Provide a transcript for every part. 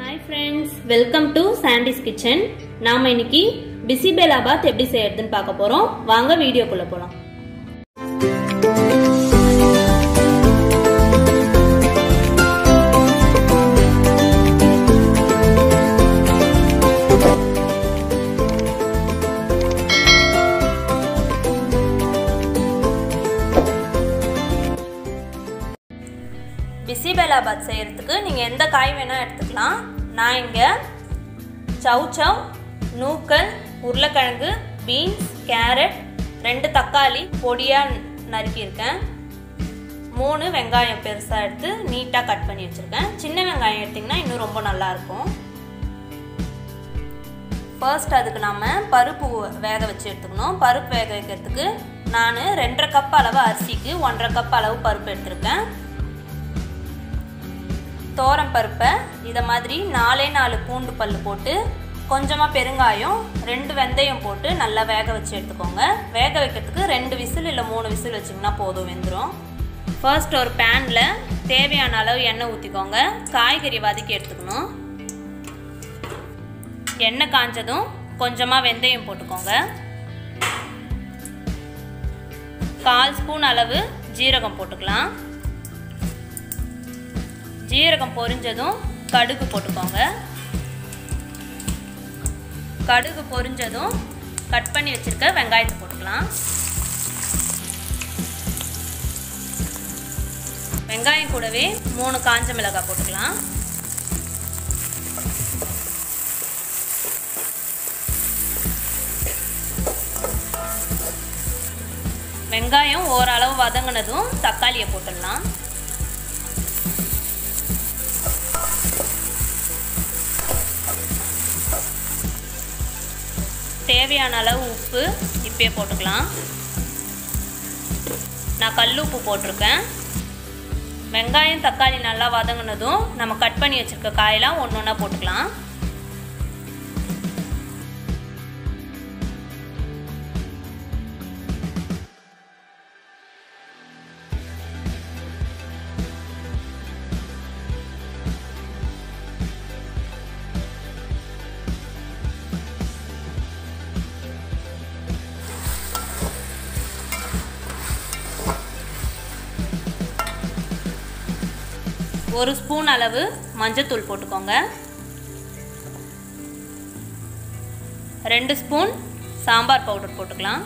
hi friends welcome to Sandy's kitchen நாம இன்னைக்கு பிசிபெலாபாத் எப்படி செய்யறதுன்னு பார்க்க போறோம் வாங்க வீடியோக்குள்ள போலாம் பிசிபெலாபாத் செய்யறதுக்கு நீங்கள் எந்த காய் வேணால் எடுத்துக்கலாம் நான் இங்கே சவ் சவ் நூக்கல் உருளைக்கிழங்கு பீன்ஸ் கேரட் ரெண்டு தக்காளி பொடியாக நறுக்கியிருக்கேன் மூணு வெங்காயம் பெருசாக எடுத்து நீட்டாக கட் பண்ணி வச்சுருக்கேன் சின்ன வெங்காயம் எடுத்திங்கன்னா இன்னும் ரொம்ப நல்லாயிருக்கும் ஃபர்ஸ்ட் அதுக்கு நாம் பருப்பு வேக வச்சு எடுத்துக்கணும் பருப்பு வேக வைக்கிறதுக்கு நான் ரெண்டரை கப் அளவு அரிசிக்கு ஒன்றரை கப் அளவு பருப்பு எடுத்திருக்கேன் தோரம் பருப்பை இதை மாதிரி நாலே நாலு பூண்டு பல் போட்டு கொஞ்சமாக பெருங்காயம் ரெண்டு வெந்தயம் போட்டு நல்லா வேக வச்சு எடுத்துக்கோங்க வேக வைக்கிறதுக்கு ரெண்டு விசில் இல்லை மூணு விசில் வச்சிங்கன்னா போதும் வெந்துடும் ஃபர்ஸ்ட் ஒரு பேனில் தேவையான அளவு எண்ணெய் ஊற்றிக்கோங்க காய்கறி வதக்கி எடுத்துக்கணும் எண்ணெய் காஞ்சதும் கொஞ்சமாக வெந்தயம் போட்டுக்கோங்க கால் ஸ்பூன் அளவு ஜீரகம் போட்டுக்கலாம் ஜீரகம் பொரிஞ்சதும் கடுகு போட்டுக்கோங்க கடுகு பொரிஞ்சதும் கட் பண்ணி வச்சுருக்க வெங்காயத்தை போட்டுக்கலாம் வெங்காயம் கூடவே மூணு காஞ்ச மிளகாய் போட்டுக்கலாம் வெங்காயம் ஓரளவு வதங்கினதும் தக்காளியை போட்டுடலாம் தேவையான அளவு உப்பு இப்பயே போட்டுக்கலாம் நான் கல் உப்பு போட்டிருக்கேன் வெங்காயம் தக்காளி நல்லா வதங்கினதும் நம்ம கட் பண்ணி வச்சுருக்க காயெல்லாம் ஒன்று ஒன்றா போட்டுக்கலாம் ஒரு ஸ்பூன் அளவு மஞ்சத்தூள் போட்டுக்கோங்க ரெண்டு ஸ்பூன் சாம்பார் பவுடர் போட்டுக்கலாம்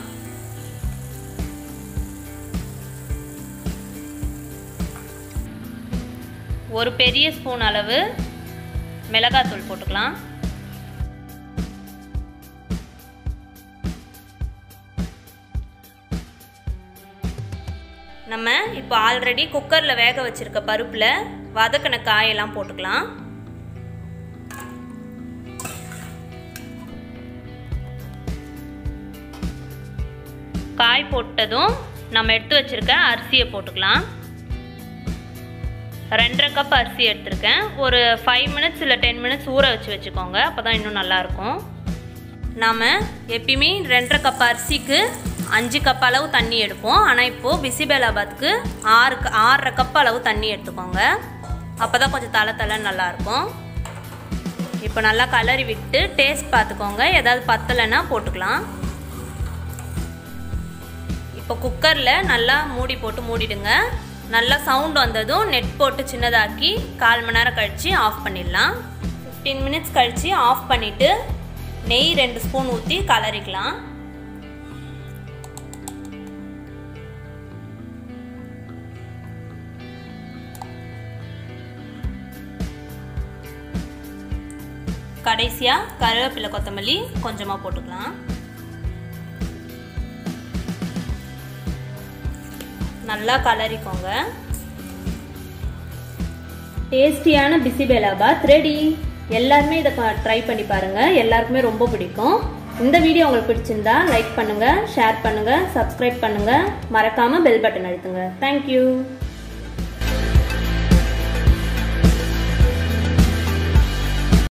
ஒரு பெரிய ஸ்பூன் அளவு மிளகாத்தூள் போட்டுக்கலாம் நம்ம இப்போ ஆல்ரெடி குக்கரில் வேக வச்சுருக்க பருப்பில் வதக்கின காயெல்லாம் போட்டுக்கலாம் காய் போட்டதும் நம்ம எடுத்து வச்சுருக்க அரிசியை போட்டுக்கலாம் ரெண்டரை கப் அரிசி எடுத்திருக்கேன் ஒரு ஃபைவ் மினிட்ஸ் இல்லை டென் மினிட்ஸ் ஊற வச்சு வச்சுக்கோங்க அப்போ தான் இன்னும் நல்லாயிருக்கும் நாம் எப்பயுமே ரெண்டரை கப் அரிசிக்கு அஞ்சு கப் அளவு தண்ணி எடுப்போம் ஆனால் இப்போது பிசிபெலாபாத்துக்கு ஆறு ஆறரை கப் அளவு தண்ணி எடுத்துக்கோங்க அப்போ தான் கொஞ்சம் தலை தலை நல்லாயிருக்கும் இப்போ நல்லா கலரி விட்டு டேஸ்ட் பார்த்துக்கோங்க ஏதாவது பத்தலைன்னா போட்டுக்கலாம் இப்போ குக்கரில் நல்லா மூடி போட்டு மூடிடுங்க நல்லா சவுண்ட் வந்ததும் நெட் போட்டு சின்னதாக்கி கால் மணி நேரம் கழித்து ஆஃப் பண்ணிடலாம் ஃபிஃப்டீன் மினிட்ஸ் கழித்து ஆஃப் பண்ணிவிட்டு நெய் ரெண்டு ஸ்பூன் ஊற்றி கலரிக்கலாம் கடைசியாக கருவேப்பிலை கொத்தமல்லி கொஞ்சமாக போட்டுக்கலாம் நல்லா கலரிக்கோங்க டேஸ்டியான பிசிபெலாபாத் ரெடி எல்லாருமே இதை ட்ரை பண்ணி பாருங்க எல்லாருக்குமே ரொம்ப பிடிக்கும் இந்த வீடியோ உங்களுக்கு பிடிச்சிருந்தா லைக் பண்ணுங்க ஷேர் பண்ணுங்க சப்ஸ்கிரைப் பண்ணுங்க மறக்காம பெல் பட்டன் அழுத்துங்க தேங்க்யூ